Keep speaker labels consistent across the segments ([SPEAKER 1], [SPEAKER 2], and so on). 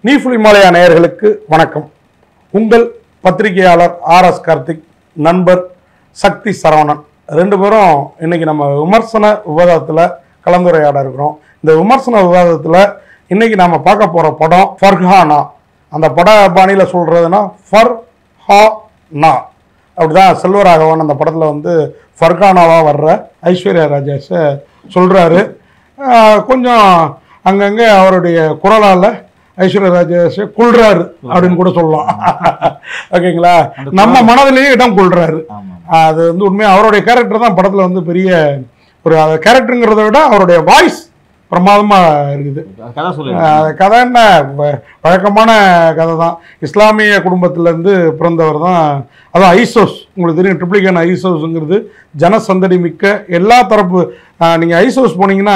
[SPEAKER 1] நீஃபுல் இமாலயா நேயர்களுக்கு வணக்கம் உங்கள் பத்திரிகையாளர் ஆர் எஸ் கார்த்திக் நண்பர் சக்தி சரவணன் ரெண்டு பேரும் இன்னைக்கு நம்ம விமர்சன விவாதத்தில் கலந்துரையாட இருக்கிறோம் இந்த விமர்சன விவாதத்தில் இன்னைக்கு நாம பார்க்க போற படம் ஃபர்ஹானா அந்த பட பாணியில் சொல்றதுன்னா ஃபர் ஹா நா அப்படிதான் செல்வராகவன் அந்த படத்தில் வந்து ஃபர்கானாவாக வர்ற ஐஸ்வர்யா ராஜேஷை சொல்கிறாரு கொஞ்சம் அங்கங்கே அவருடைய குரலால் ஐஸ்வர்யா ராஜேஷை கொள்றாரு அப்படின்னு கூட சொல்லலாம் ஓகேங்களா நம்ம மனதிலேயே இடம் கொள்றாரு
[SPEAKER 2] ஆமா
[SPEAKER 1] அது வந்து உண்மையாக அவருடைய கேரக்டர் தான் படத்தில் வந்து பெரிய ஒரு கேரக்டருங்கிறத விட அவருடைய வாய்ஸ் பிரமாதமாக இருக்குது
[SPEAKER 2] கதை சொல்லு
[SPEAKER 1] அஹ் கதை என்ன வ- வழக்கமான கதை தான் இஸ்லாமிய குடும்பத்திலேருந்து பிறந்தவர் தான் அதான் ஐசோஸ் உங்களுக்கு தெரியும் ட்ரிப்ளிகன் ஐசோஸுங்கிறது ஜனசந்தடி மிக்க எல்லா தரப்பு நீங்கள் ஐசோஸ் போனீங்கன்னா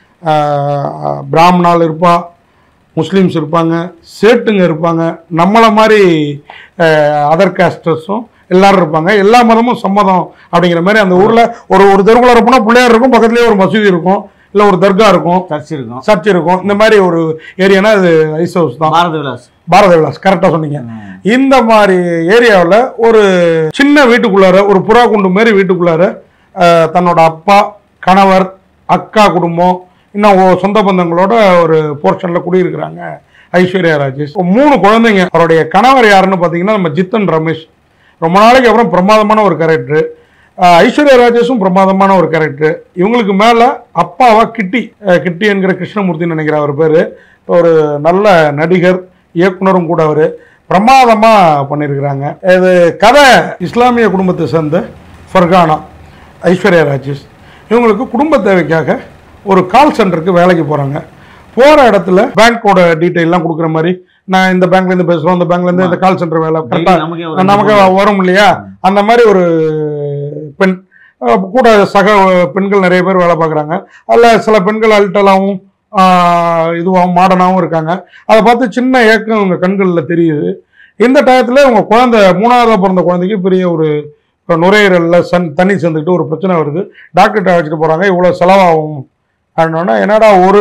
[SPEAKER 1] அஹ், பிராமணால் இருப்பா முஸ்லீம்ஸ் இருப்பாங்க சேட்டுங்க இருப்பாங்க நம்மளை மாதிரி அதர் காஸ்டர்ஸும் எல்லாரும் இருப்பாங்க எல்லா மதமும் சம்மதம் அப்படிங்கிற மாதிரி அந்த ஊரில் ஒரு ஒரு தெருக்குள்ள போனால் பிள்ளையார் இருக்கும் பக்கத்துலேயே ஒரு மசூதி இருக்கும் இல்லை ஒரு தர்கா இருக்கும்
[SPEAKER 2] சர்ச் இருக்கும்
[SPEAKER 1] சர்ச் இருக்கும் இந்த மாதிரி ஒரு ஏரியானா அது ஐஸ் ஹவுஸ் தான்
[SPEAKER 2] பாரத விலாஸ்
[SPEAKER 1] பாரத விலாஸ் கரெக்டாக சொன்னீங்க இந்த மாதிரி ஏரியாவில் ஒரு சின்ன வீட்டுக்குள்ளார ஒரு புறா குண்டு மாதிரி வீட்டுக்குள்ளார அஹ், தன்னோட அப்பா கணவர் அக்கா குடும்பம் இன்னும் ஒ- சொந்த பந்தங்களோட ஒரு போர்ஷனில் குடியிருக்கிறாங்க ஐஸ்வர்யா ராஜேஷ் இப்ப மூணு குழந்தைங்க அவருடைய கணவர் யாருன்னு பார்த்தீங்கன்னா நம்ம ஜித்தன் ரமேஷ் ரொம்ப நாளைக்கு அப்புறம் பிரமாதமான ஒரு கேரக்டர் ஐஸ்வர்யா ராஜேஷும் பிரமாதமான ஒரு கேரக்டர் இவங்களுக்கு மேலே அப்பாவா கிட்டி அஹ், கிட்டி என்கிற கிருஷ்ணமூர்த்தின்னு நினைக்கிற அவர் பேர் ஒரு நல்ல நடிகர் இயக்குனரும் கூட அவர் பிரமாதமாக பண்ணியிருக்கிறாங்க இது கதை இஸ்லாமிய குடும்பத்தை சேர்ந்த ஃபர்கானா ஐஸ்வர்யா ராஜேஷ் இவங்களுக்கு குடும்ப தேவைக்காக ஒரு கால் சென்டருக்கு வேலைக்கு போகிறாங்க போகிற இடத்துல பேங்க்கோட டீட்டெயிலாம் கொடுக்குற மாதிரி நான் இந்த பேங்க்லேருந்து பேசுகிறோம் இந்த பேங்க்லேருந்து இந்த கால் சென்டர் வேலை கரெக்டாக
[SPEAKER 2] நமக்கே ஒரு
[SPEAKER 1] நமக்கு வரும் இல்லையா அந்த மாதிரி ஒரு பெண் அஹ் கூட சக பெண்கள் நிறைய பேர் வேலை பார்க்குறாங்க அதில் சில பெண்கள் அல்ட்டலாகவும் இதுவாகவும் மாடர்னாகவும் இருக்காங்க அதை பார்த்து சின்ன ஏக்கம் இவங்க கண்களில் தெரியுது இந்த டயத்தில் இவங்க குழந்தை மூணாவதாக பிறந்த குழந்தைக்கு பெரிய ஒரு நுரையீரலில் சன் தண்ணி சேர்ந்துக்கிட்டு ஒரு பிரச்சனை வருது டாக்டர்கிட்ட அழைச்சிட்டு போகிறாங்க இவ்வளோ செலவாகும் அப்படின்னோடனே என்னடா ஒரு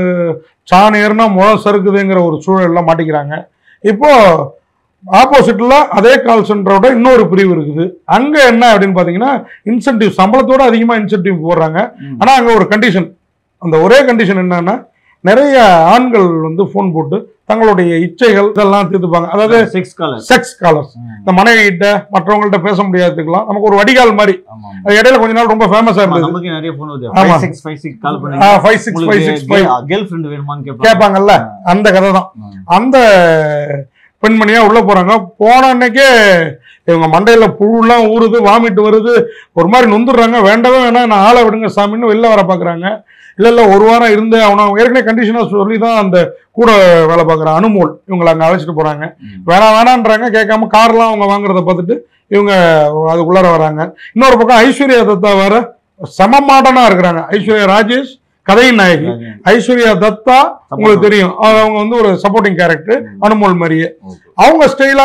[SPEAKER 1] சாணி ஏறுனா முழம் சறுக்குதுங்கிற ஒரு சூழல்ல மாட்டிக்கிறாங்க இப்போ ஆப்போசிட்ல அதே கால் சென்டரோட இன்னொரு பிரிவு இருக்குது அங்க என்ன அப்படின்னு பாத்தீங்கன்னா இன்சென்டிவ் சம்பளத்தோட அதிகமா இன்சென்டிவ் போடுறாங்க
[SPEAKER 2] ம்.
[SPEAKER 1] ஆனா அங்க ஒரு கண்டிஷன் அந்த ஒரே கண்டிஷன் என்னன்னா நிறைய ஆண்கள் வந்து ஃபோன் போட்டு தங்களுடைய இச்சைகள் இதெல்லாம் தீர்த்துப்பாங்க அதாவது
[SPEAKER 2] சிக்ஸ் காலர்
[SPEAKER 1] செக்ஸ் காலர்ஸ் இந்த மனைவி கிட்ட மற்றவங்கள்ட்ட பேச முடியாதுக்கலாம் நமக்கு ஒரு வடிகால் மாதிரி
[SPEAKER 2] ஆமா
[SPEAKER 1] அது இடையில கொஞ்ச நாள் ரொம்ப ஃபேமஸா
[SPEAKER 2] ஆமா,
[SPEAKER 1] இருந்தது
[SPEAKER 2] நமக்கு நிறைய போன் வருது
[SPEAKER 1] ஆமா.
[SPEAKER 2] Five six five six call பண்ணுங்க
[SPEAKER 1] five six five six five
[SPEAKER 2] girlfriend வேணுமான்னு கேட்பாங்க
[SPEAKER 1] கேட்பாங்கல்ல அந்த கதை தான் அந்த பெண்மணியா உள்ள போறாங்க போன அன்னைக்கே இவங்க மண்டையில புழுலாம் ஊறுது வாமிட்டு வருது ஒரு மாதிரி நொந்துடுறாங்க வேண்டவே வேணாம் நான் ஆளை விடுங்க சாமின்னு வெளில வர பாக்குறாங்க இல்ல இல்ல ஒரு வாரம் இருந்து அவனை ஏற்கனவே கண்டிஷனா சொல்லி தான் அந்த கூட வேலை பார்க்குற அனுமோல் இவங்களை அங்க அழைச்சிட்டு போறாங்க
[SPEAKER 2] ம்.
[SPEAKER 1] வேணாம் வேணான்றாங்க கேட்காம கார்லாம் அவங்க வாங்குறத பார்த்துட்டு இவங்க அதுக்குள்ளார வராங்க இன்னொரு பக்கம் ஐஸ்வர்யா தத்தா வேற செம மாடனா இருக்கிறாங்க ஐஸ்வர்யா ராஜேஷ் கதையின் நாயகி ஐஸ்வர்யா தத்தா உங்களுக்கு தெரியும் அது அவங்க வந்து ஒரு சப்போர்ட்டிங் கேரக்டர் அனுமோல் மாதிரியே அவங்க ஸ்டைலா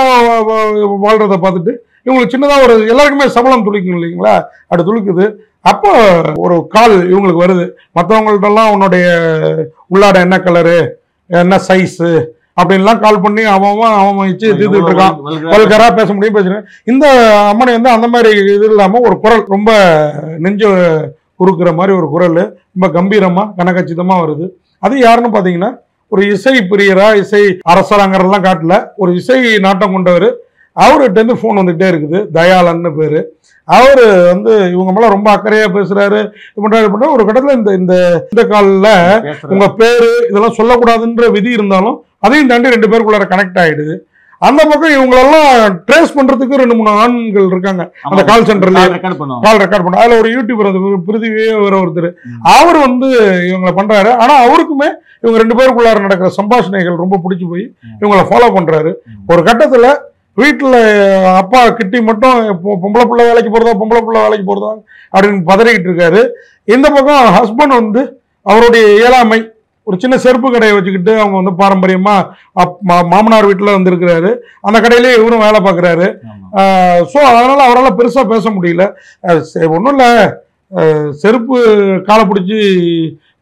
[SPEAKER 1] வாழ்றத பார்த்துட்டு இவங்களுக்கு சின்னதா ஒரு எல்லாருக்குமே சபலம் துளிக்கும் இல்லைங்களா அது துளிக்குது அப்போ ஒரு கால் இவங்களுக்கு வருது மற்றவங்கள்ட்டெல்லாம் உன்னுடைய உள்ளாட என்ன கலரு என்ன சைஸு அப்படின்லாம் கால் பண்ணி அவன் அவன் அவன் வச்சு தீர்த்துட்டு இருக்கான் வல்கரா பேச முடியும் பேசுறேன் இந்த அம்மனை வந்து அந்த மாதிரி இது இல்லாம ஒரு குரல் ரொம்ப நெஞ்ச உருக்குற மாதிரி ஒரு குரல் ரொம்ப கம்பீரமா கனகச்சிதமா வருது அது யாருன்னு பாத்தீங்கன்னா ஒரு இசை பிரியரா இசை அரசராங்கிறதெல்லாம் காட்டல ஒரு இசை நாட்டம் கொண்டவர் அவர்கிட்ட இருந்து ஃபோன் வந்துகிட்டே இருக்குது தயாளன்னு பேரு அவர் வந்து இவங்க மேல ரொம்ப அக்கறையா பேசுறாரு இது பண்றாரு இது பண்றாரு. ஒரு கட்டத்துல இந்த இந்த இந்த காலில் உங்க பேரு இதெல்லாம் சொல்லக்கூடாதுன்ற விதி இருந்தாலும் அதையும் தாண்டி ரெண்டு பேருக்குள்ளார கனெக்ட் ஆயிடுது அந்த பக்கம் இவங்களெல்லாம் ட்ரேஸ் பண்றதுக்கு ரெண்டு மூணு ஆண்கள் இருக்காங்க அந்த கால் சென்டர்ல
[SPEAKER 2] ரெக்கார்ட் பண்ணுவாங்க
[SPEAKER 1] கால் ரெக்கார்ட் பண்ண அதுல ஒரு யூடியூபர் அது பிரிதிவே வேற ஒருத்தர்
[SPEAKER 2] ம்.
[SPEAKER 1] அவர் வந்து இவங்களை பண்றாரு ஆனா அவருக்குமே இவங்க ரெண்டு பேருக்குள்ளார நடக்கிற சம்பாஷணைகள் ரொம்ப பிடிச்சு போய்
[SPEAKER 2] ம்.
[SPEAKER 1] இவங்களை ஃபாலோ பண்றாரு
[SPEAKER 2] ம்.
[SPEAKER 1] ஒரு கட்டத்துல வீட்டுல அப்பா கிட்டி மட்டும் பொ- பொம்பளை பிள்ளை வேலைக்கு போறதா பொம்பளை பிள்ளை வேலைக்கு போறதா அப்படின்னு பதறிக்கிட்டு இருக்காரு இந்த பக்கம் ஹஸ்பண்ட் வந்து அவருடைய இயலாமை ஒரு சின்ன செருப்பு கடையை வச்சுக்கிட்டு அவங்க வந்து பாரம்பரியமா அப்- மா- மாமனார் வீட்டுல வந்து இருக்கிறாரு அந்த கடையிலேயே இவரும் வேலை பார்க்கறாரு
[SPEAKER 2] ஆமா.
[SPEAKER 1] ஸோ அதனால அவரால் பெருசா பேச முடியல ஒன்றும் இல்லை செருப்பு காலை பிடிச்சி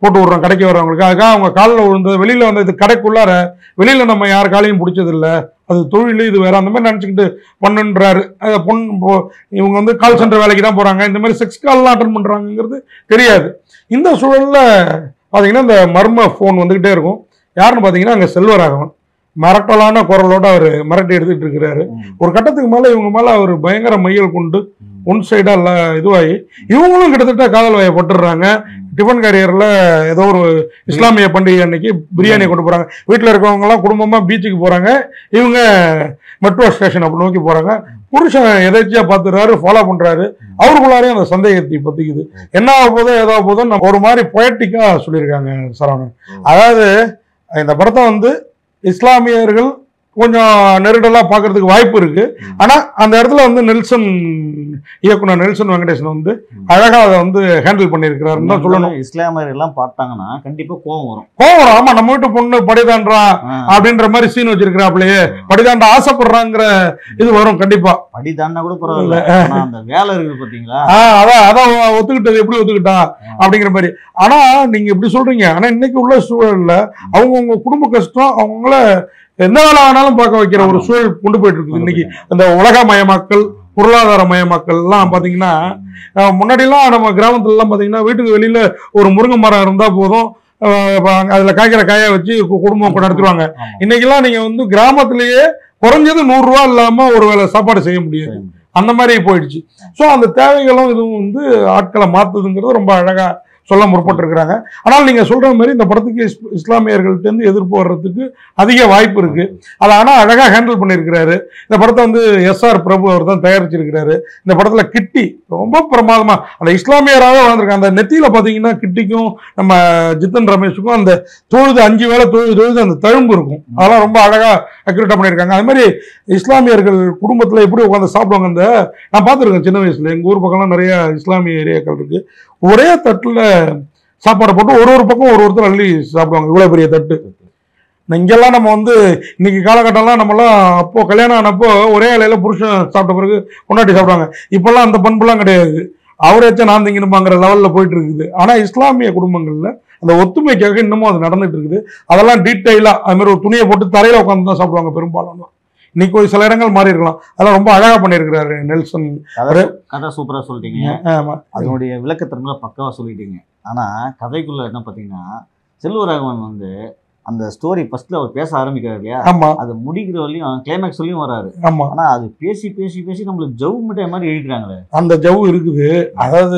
[SPEAKER 1] போட்டு விடுறோம் கடைக்கு வர்றவங்களுக்கு அதுக்காக அவங்க காலில் விழுந்தது வெளியில வந்தது கடைக்குள்ளார வெளியில நம்ம யார் காலையும் பிடிச்சது இல்ல அது தொழில் இது வேற அந்த மாதிரி நினச்சிக்கிட்டு பண்ணுன்றாரு அது பொண்ணு இப்போ இவங்க வந்து கால் சென்டர் வேலைக்கு தான் போறாங்க இந்த மாதிரி செக்ஸ் கால்லாம் அட்டன் பண்றாங்கங்கிறது தெரியாது இந்த சூழல்ல பாத்தீங்கன்னா இந்த மர்ம ஃபோன் வந்துகிட்டே இருக்கும் யாருன்னு பாத்தீங்கன்னா அங்க செல்வராகவன் மிரட்டலான குரலோட அவர் மிரட்டி எடுத்துட்டு இருக்கிறாரு
[SPEAKER 2] ம்.
[SPEAKER 1] ஒரு கட்டத்துக்கு மேல இவங்க மேல அவர் பயங்கர மையல் கொண்டு ஒன் சைடா இல்ல இதுவாகி இவங்களும் கிட்டத்தட்ட காதல் வய பட்டுடுறாங்க டிஃபன் கேரியர்ல ஏதோ ஒரு இஸ்லாமிய பண்டிகை அன்னைக்கு பிரியாணி கொண்டு போறாங்க வீட்டுல இருக்கவங்க எல்லாம் குடும்பமா பீச்சுக்கு போறாங்க இவங்க மெட்ரோ ஸ்டேஷன் அப்படி நோக்கி போறாங்க புருஷன் எதாச்சியா பாத்துறாரு ஃபாலோ பண்றாரு அவருக்குள்ளாரையும் அந்த சந்தேகத்தை பத்திக்குது என்ன ஆக போதோ ஏதோ போதோ நம்ம ஒரு மாதிரி பொயட்டிக்கா சொல்லியிருக்காங்க சரவணன் அதாவது இந்த படத்தை வந்து இஸ்லாமியர்கள் கொஞ்சம் நெருடலா பார்க்கறதுக்கு வாய்ப்பு இருக்கு ஆனா அந்த இடத்துல வந்து நெல்சன் இயக்குனர் நெல்சன் வெங்கடேசன் வந்து அழகா அதை வந்து ஹேண்டில் பண்ணியிருக்கிறாருன்னு தான் சொல்லணும்
[SPEAKER 2] இஸ்லாமியர் எல்லாம் பார்த்தாங்கன்னா கண்டிப்பா கோவம் வரும்
[SPEAKER 1] கோவம் ஆமா நம்ம வீட்டு பொண்ணு படிதான்றான்
[SPEAKER 2] ஆ,
[SPEAKER 1] அப்படின்ற மாதிரி சீன் வச்சிருக்கிறாப்லயே படிதாண்ட ஆசைப்படுறாங்கிற இது வரும் கண்டிப்பா
[SPEAKER 2] படி தாண்டா கூட பரவாயில்ல ஆனா அந்த வேலை இருக்குது பாத்தீங்களா
[SPEAKER 1] ஆஹ் அதான் அதான் ஒத்துக்கிட்டது எப்படி ஒத்துக்கிட்டான் அப்படிங்கிற மாதிரி ஆனா நீங்க இப்படி சொல்றீங்க ஆனா இன்னைக்கு உள்ள சூழல்ல அவங்கவுங்க குடும்ப கஷ்டம் அவங்கள எந்த வேலை வேணாலும் பார்க்க வைக்கிற ஒரு சூழல் கொண்டு போயிட்டு இருக்குது இன்னைக்கு இந்த உலகமயமாக்கல் பொருளாதார மயமாக்கல் எல்லாம் பாத்தீங்கன்னா அஹ் முன்னாடிலாம் நம்ம கிராமத்துல எல்லாம் பாத்தீங்கன்னா வீட்டுக்கு வெளியில ஒரு முருங்கை மரம் இருந்தா போதும் அஹ் இப்ப அங்க அதுல காய்க்கிற காயை வச்சு கு- குடும்பம் நடத்துருவாங்க
[SPEAKER 2] ஆமா.
[SPEAKER 1] இன்னைக்கெல்லாம் நீங்க வந்து கிராமத்திலேயே குறைஞ்சது நூறு ரூபா இல்லாம ஒரு வேளை சாப்பாடு செய்ய முடியாது அந்த மாதிரி போயிடுச்சு ஸோ அந்த தேவைகளும் இதுவும் வந்து ஆட்களை மாத்துதுங்கிறது ரொம்ப அழகா சொல்ல முற்பட்டிருக்கிறாங்க ஆனால் நீங்க சொல்ற மாதிரி இந்த படத்துக்கு இஸ்- இஸ்லாமியர்கள்ட்ட இருந்து எதிர்ப்பு வர்றதுக்கு அதிக வாய்ப்பு இருக்கு அதை ஆனா அழகா ஹேண்டில் பண்ணியிருக்கிறாரு இந்த படத்தை வந்து எஸ் ஆர் பிரபு அவர் தான் தயாரிச்சிருக்கிறாரு இந்த படத்துல கிட்டி ரொம்ப பிரமாதமா அந்த இஸ்லாமியராகவே வாழ்ந்திருக்காங்க அந்த நெத்தியில பாத்தீங்கன்னா கிட்டிக்கும் நம்ம ஜித்தன் ரமேஷுக்கும் அந்த தொழுது அஞ்சு வேளை தொழுது தொழுது அந்த தழும்பு இருக்கும் அதெல்லாம் ரொம்ப அழகா அக்யூரேட்டா பண்ணியிருக்காங்க அது மாதிரி இஸ்லாமியர்கள் குடும்பத்துல எப்படி உட்காந்து சாப்பிடுவாங்க அந்த நான் பார்த்துருக்கேன் சின்ன வயசுல எங்க ஊர் பக்கம்லாம் நிறைய இஸ்லாமிய ஏரியாக்கள் இருக்கு ஒரே தட்டுல சாப்பாடை போட்டு ஒரு ஒரு பக்கம் ஒரு ஒருத்தர் அள்ளி சாப்பிடுவாங்க இவ்வளவு பெரிய தட்டு நான் இங்கெல்லாம் நம்ம வந்து இன்னைக்கு காலகட்டம்லாம் நம்மலாம் அப்போ கல்யாணம் ஆனப்போ ஒரே இலையில புருஷன் சாப்பிட்ட பிறகு கொண்டாட்டி சாப்பிடுவாங்க இப்பெல்லாம் அந்த பண்புலாம் கிடையாது அவரேச்சும் நான் திங்கணுமாங்கிற லெவல்ல போயிட்டு இருக்குது ஆனா இஸ்லாமிய குடும்பங்கள்ல அந்த ஒத்துமைக்காக இன்னமும் அது நடந்துட்டு இருக்குது அதெல்லாம் டீட்டெயிலா அது மாதிரி ஒரு துணியை போட்டு தரையில உட்காந்து தான் சாப்பிடுவாங்க பெரும்பாலும் இன்னைக்கு ஒரு சில இடங்கள் மாறி இருக்கலாம் அதெல்லாம் ரொம்ப அழகா பண்ணியிருக்கிறாரு நெல்சன்
[SPEAKER 2] கதை கதை சூப்பரா சொல்லிட்டீங்க
[SPEAKER 1] ஆமா
[SPEAKER 2] அதனுடைய விளக்கத்திறமை பக்காவா சொல்லிட்டீங்க ஆனா கதைக்குள்ள என்ன பாத்தீங்கன்னா செல்வராகவன் வந்து அந்த ஸ்டோரி ஃபர்ஸ்ட்ல அவர் பேச ஆரம்பிக்கிறார் இல்லையா
[SPEAKER 1] ஆமா
[SPEAKER 2] அது முடிக்கிற வரையும் கிளைமேக்ஸ் வரையும் வராரு
[SPEAKER 1] ஆமா
[SPEAKER 2] ஆனா அது பேசி பேசி பேசி நம்மளுக்கு ஜவு மிட்டாய் மாதிரி எழுதிக்கிறாங்களே
[SPEAKER 1] அந்த ஜவு இருக்குது அதாவது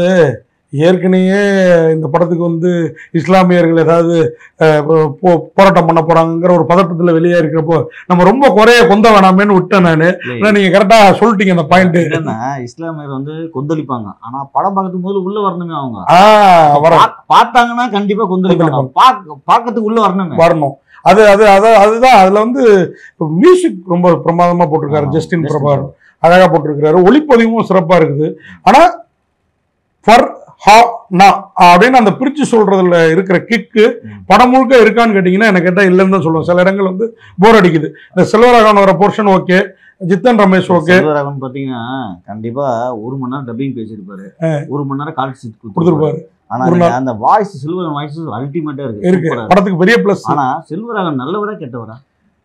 [SPEAKER 1] ஏற்கனவே இந்த படத்துக்கு வந்து இஸ்லாமியர்கள் ஏதாவது அஹ், போ- போராட்டம் பண்ண போறாங்கிற ஒரு பதட்டத்துல வெளியே இருக்கிறப்போ நம்ம ரொம்ப குறைய கொந்த வேணாமேன்னு விட்டேன் நானு ஆனா நீங்க கரெக்டா சொல்லிட்டீங்க அந்த பாயிண்ட்
[SPEAKER 2] என்னன்னா இஸ்லாமியர் வந்து கொந்தளிப்பாங்க ஆனா படம் பார்க்கறதுக்கு முதல்ல உள்ள வரணுமே அவங்க
[SPEAKER 1] ஆஹ் வர
[SPEAKER 2] பா- பார்த்தாங்கன்னா கண்டிப்பா கொந்தளிப்பாங்க பாக்க- பார்க்கறதுக்கு உள்ள வரணுமே
[SPEAKER 1] வரணும் அது அது அது அதுதான் அதுல வந்து மியூசிக் ரொம்ப பிரமாதமா போட்டிருக்காரு
[SPEAKER 2] ஆமா,
[SPEAKER 1] ஜஸ்டின்
[SPEAKER 2] ஜஸ்டின்
[SPEAKER 1] பிரபார் அழகா போட்டிருக்கிறாரு ஒளிப்பதிவும் சிறப்பா இருக்குது ஆனா ஃபர் ஹா நா அப்படின்னு அந்த பிரிச்சு சொல்றதுல இருக்கிற கிக்கு
[SPEAKER 2] ம்.
[SPEAKER 1] படம் முழுக்க இருக்கான்னு கேட்டீங்கன்னா எனக்கு கேட்டா இல்லைன்னு தான் சொல்லுவேன் சில இடங்கள் வந்து போர் அடிக்குது இந்த செல்வராகவன் வர portion okay Jithan Ramesh okay
[SPEAKER 2] Selvaraghavan பாத்தீங்கன்னா கண்டிப்பா ஒரு மணி நேரம் டப்பிங் பேசியிருப்பாரு ஒரு மணி நேரம் கால் சீட்
[SPEAKER 1] கொடுத்துருப்பாரு
[SPEAKER 2] ஆனா
[SPEAKER 1] ஒரு
[SPEAKER 2] நீங்க அந்த வாய்ஸ் செல்வராகவன் வாய்ஸ் அல்டிமேட்டா இருக்கு
[SPEAKER 1] இருக்கு
[SPEAKER 2] சூப்பரா இருக்கு.
[SPEAKER 1] படத்துக்கு பெரிய பிளஸ்
[SPEAKER 2] ஆனா செல்வராகவன் நல்லவரா கெட்டவரா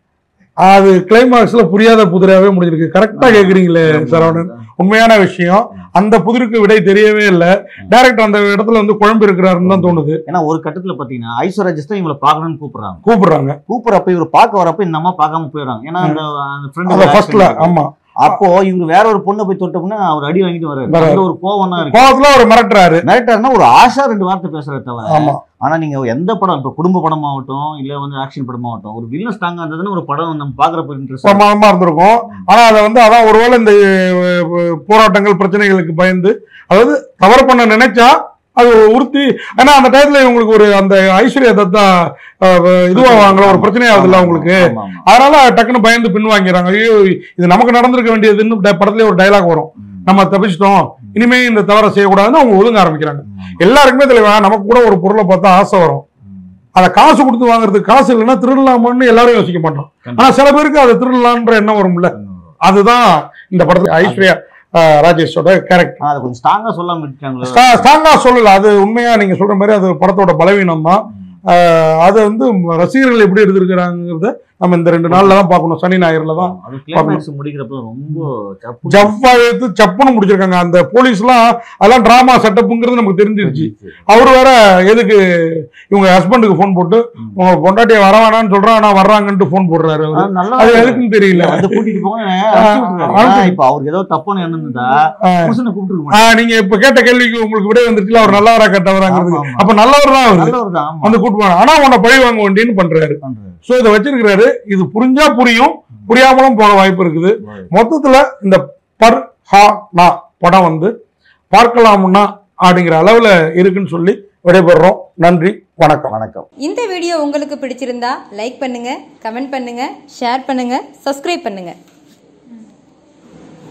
[SPEAKER 1] அது கிளைமாக்ஸ்ல புரியாத புதிராவே முடிஞ்சிருக்கு கரெக்டா கேக்குறீங்களே சரவணன் உண்மையான விஷயம் அந்த புதிருக்கு விடை தெரியவே இல்ல டைரக்டர் அந்த இடத்துல வந்து குழம்பு இருக்கிறாருன்னு தான் தோணுது
[SPEAKER 2] ஏன்னா ஒரு கட்டத்துல பாத்தீங்கன்னா ஐஸ்வர்யா தான் இவங்களை பாக்கணும்னு கூப்பிடுறாங்க
[SPEAKER 1] கூப்பிடுறாங்க
[SPEAKER 2] கூப்பிடுறப்ப இவர் பார்க்க வரப்ப இந்த அம்மா பார்க்காம போயிடுறாங்க ஏன்னா அந்த அந்த
[SPEAKER 1] அந்த ஃபர்ஸ்ட்ல
[SPEAKER 2] ஃப்ரெண்ட்
[SPEAKER 1] ஆமா
[SPEAKER 2] அப்போ இவர் வேற ஒரு பொண்ணை போய் தொட்டோம்னா அவர் அடி வாங்கிட்டு வர்றாரு
[SPEAKER 1] வர்றாரு.
[SPEAKER 2] அந்த ஒரு கோவம் தான் இருக்கு
[SPEAKER 1] கோவத்துல ஒரு மிரட்டுறாரு
[SPEAKER 2] மிரட்டாருன்னா ஒரு ஆஷா ரெண்டு வார்த்தை பேசுறத தவிர
[SPEAKER 1] ஆமா
[SPEAKER 2] ஆனா நீங்க எந்த படம் இப்ப குடும்ப படமாகட்டும் இல்ல வந்து ஆக்ஷன் படமாகட்டும் ஒரு வில்லன் ஸ்ட்ராங்கா இருந்ததுன்னு ஒரு படம் நம்ம பாக்குறப்ப இன்ட்ரெஸ்ட்
[SPEAKER 1] பிரமாதமா இருந்திருக்கும் ஆனா அதை வந்து அதான் ஒருவேளை இந்த அஹ், போராட்டங்கள் பிரச்சனைகளுக்கு பயந்து அதாவது தவறு பண்ண நினைச்சா அது உறுத்தி ஏன்னா அந்த டயத்துல இவங்களுக்கு ஒரு அந்த ஐஸ்வர்யா தத்தா அஹ், இதுவாவாங்களா ஒரு பிரச்சனையாகுதுல்ல அவங்களுக்கு அதனால டக்குன்னு பயந்து பின் வாங்கிறாங்க ஐயோ இது நமக்கு நடந்திருக்க வேண்டியதுன்னு ட- படத்துலயே ஒரு டைலாக் வரும் நம்ம தப்பிச்சிட்டோம் இனிமே இந்த தவறை செய்யக்கூடாதுன்னு அவங்க ஒதுங்க ஆரம்பிக்கிறாங்க எல்லாருக்குமே தெளிவா நமக்கு கூட ஒரு பொருளை பார்த்தா ஆசை வரும் அதை காசு கொடுத்து வாங்குறதுக்கு காசு இல்லைன்னா திருடலாமான்னு எல்லாரும் யோசிக்க மாட்டோம் ஆனா சில பேருக்கு அதை திருடலான்ற எண்ணம் வரும்ல அதுதான் இந்த படத்துல ஐஸ்வர்யா அஹ், ராஜேஷோட கேரக்டர்
[SPEAKER 2] ஆனா, அதை கொஞ்சம் ஸ்ட்ராங்கா சொல்லாம விட்டுட்டாங்களோ
[SPEAKER 1] ஸ்ட்ராங்கா சொல்லல அது உண்மையா நீங்க சொல்ற மாதிரி அது படத்தோட பலவீனம் தான் அது வந்து ரசிகர்கள் எப்படி எடுத்திருக்கிறாங்கிறத நம்ம இந்த ரெண்டு நாள்ல தான் பார்க்கணும் சனி ஞாயிறுல தான்
[SPEAKER 2] அது கிளைமேக்ஸ் முடிக்கிறப்ப ரொம்ப சப்பு
[SPEAKER 1] ஜவ்வா எடுத்து சப்புன்னு முடிச்சிருக்காங்க அந்த போலீஸ்லாம் அதெல்லாம் டிராமா செட்டப்புங்கிறது நமக்கு தெரிஞ்சிருச்சு அவர் வேற எதுக்கு இவங்க ஹஸ்பண்டுக்கு ஃபோன் போட்டு
[SPEAKER 2] ம்.
[SPEAKER 1] உங்க பொண்டாட்டிய வர வேணாம்னு சொல்றான் ஆனா வர்றாங்கன்ட்டு ஃபோன் போடுறாரு அவரு.
[SPEAKER 2] அது நல்லா
[SPEAKER 1] அது எதுக்குன்னு தெரியல
[SPEAKER 2] வந்து கூட்டிட்டு போங்க
[SPEAKER 1] ஆ,
[SPEAKER 2] அனுப்பிச்சு இப்ப அவருக்கு ஏதோ தப்பான எண்ணம் இருந்தா
[SPEAKER 1] ஆ.
[SPEAKER 2] புருஷனை கூப்பிட்டு
[SPEAKER 1] ஆ, நீங்க இப்ப கேட்ட கேள்விக்கு உங்களுக்கு விடை வந்துருச்சுல அவர் நல்லவரா கெட்டவராங்கிறது
[SPEAKER 2] ஆமா, ஆமா.
[SPEAKER 1] அப்ப நல்லவர் தான் அவரு
[SPEAKER 2] நல்லவர் தான் ஆமா
[SPEAKER 1] வந்து கூட்டு போனாங்க ஆனா உன்னை பழி வாங்க வேண்டின்னு பண்றாரு
[SPEAKER 2] பண்றாரு.
[SPEAKER 1] சோ இதை வச்சிருக்கிறாரு இது புரிஞ்சா புரியும் புரியாமலும் போக வாய்ப்பு இருக்குது மொத்தத்துல இந்த பர் ஹா நா படம் வந்து பார்க்கலாம்னா அப்படிங்கிற அளவுல இருக்குன்னு சொல்லி விடைபெறுறோம் நன்றி வணக்கம்
[SPEAKER 2] வணக்கம்
[SPEAKER 3] இந்த வீடியோ உங்களுக்கு பிடிச்சிருந்தா லைக் பண்ணுங்க கமெண்ட் பண்ணுங்க ஷேர் பண்ணுங்க சப்ஸ்கிரைப் பண்ணுங்க